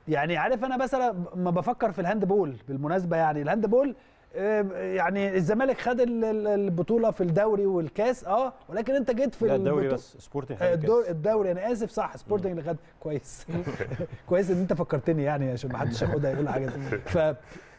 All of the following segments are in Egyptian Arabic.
يعني عارف انا مثلا ما بفكر في الهاند بول بالمناسبه يعني الهاند بول آه، يعني الزمالك خد ال- ال- البطوله في الدوري والكاس اه ولكن انت جيت في لا الدوري البطو- بس سبورتنج آه، خد الدور الكاس. الدوري انا اسف صح سبورتنج اللي خد كويس كويس ان انت فكرتني يعني عشان ما حدش ياخدها يقول حاجه ف آه،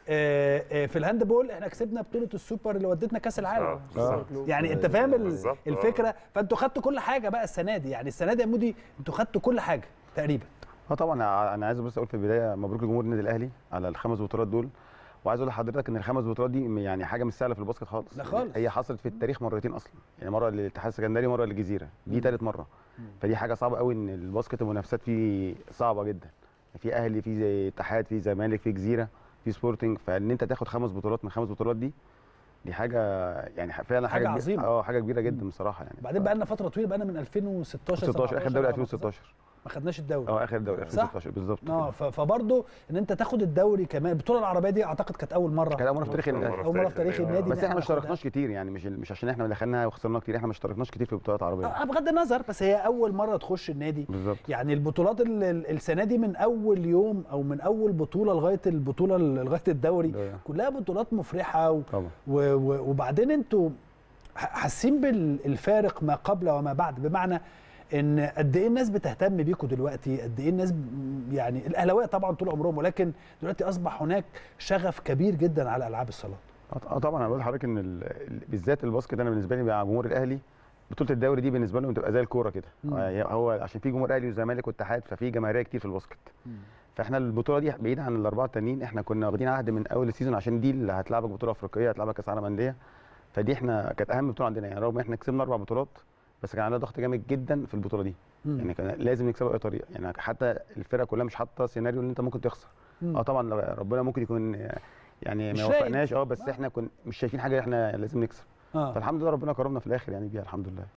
آه، في الهاند بول احنا كسبنا بطوله السوبر اللي ودتنا كاس العالم آه، آه. يعني انت فاهم ال- بالظبط، آه. الفكره فانتوا خدتوا كل حاجه بقى السنه دي يعني السنه دي يا مودي انتوا خدتوا كل حاجه تقريبا اه طبعا ع- انا عايز بس اقول في البدايه مبروك لجمهور النادي الاهلي على الخمس بطولات دول وعايز اقول لحضرتك ان الخمس بطولات دي م- يعني حاجه مش سهله في الباسكت خالص لا خالص. هي حصلت في التاريخ مرتين اصلا يعني مره للاتحاد السكندري مره للجزيره دي ثالث مره فدي حاجه صعبه قوي ان الباسكت المنافسات فيه صعبه جدا في اهلي في زي اتحاد في زمالك في جزيره في سبورتنج فان انت تاخد خمس بطولات من خمس بطولات دي دي حاجه يعني ح- فعلا حاجة حاجه كبيرة- عظيمة. اه حاجه كبيره جدا بصراحه يعني بعدين بقى لنا فتره طويله بقى لنا من 2016 16 اخر دوري 17 2016 ما خدناش الدوري اه اخر دوري صح؟ 2016 بالظبط اه ف- فبرضه ان انت تاخد الدوري كمان البطوله العربيه دي اعتقد كانت اول مره كان اول مره في تاريخ أول النادي مرة اول مره في تاريخ النادي. النادي بس إن احنا ما ناخدها. اشتركناش كتير يعني مش مش عشان احنا دخلنا وخسرنا كتير احنا ما اشتركناش كتير في بطولات عربيه آه، بغض النظر بس هي اول مره تخش النادي بالظبط يعني البطولات ال- ال- السنه دي من اول يوم او من اول بطوله لغايه البطوله ال- لغايه الدوري ده- كلها بطولات مفرحه و طبعا و و وبعدين انتوا ح- حاسين بالفارق ما قبل وما بعد بمعنى ان قد ايه الناس بتهتم بيكم دلوقتي قد ايه الناس ب- يعني الاهلاويه طبعا طول عمرهم ولكن دلوقتي اصبح هناك شغف كبير جدا على العاب الصالات اه طبعا انا بقول لحضرتك ان ال- ال- بالذات الباسكت انا بالنسبه لي مع جمهور الاهلي بطوله الدوري دي بالنسبه لهم بتبقى زي الكوره كده مم. آه، هو عشان في جمهور اهلي وزمالك واتحاد ففي جماهيريه كتير في الباسكت فاحنا البطوله دي بعيد عن الاربعه التانيين احنا كنا واخدين عهد من اول السيزون عشان دي اللي هتلعبك بطوله افريقيه هتلعبك كاس عالم انديه فدي احنا كانت اهم بطوله عندنا يعني رغم احنا كسبنا اربع بطولات بس كان عندنا ضغط جامد جدا في البطوله دي مم. يعني كان لازم نكسبها باي طريقه يعني حتى الفرقه كلها مش حاطه سيناريو ان انت ممكن تخسر مم. اه طبعا لو ربنا ممكن يكون يعني مش ما رايد. وفقناش اه بس احنا كنا مش شايفين حاجه احنا لازم نكسب اه فالحمد لله ربنا كرمنا في الاخر يعني بيها الحمد لله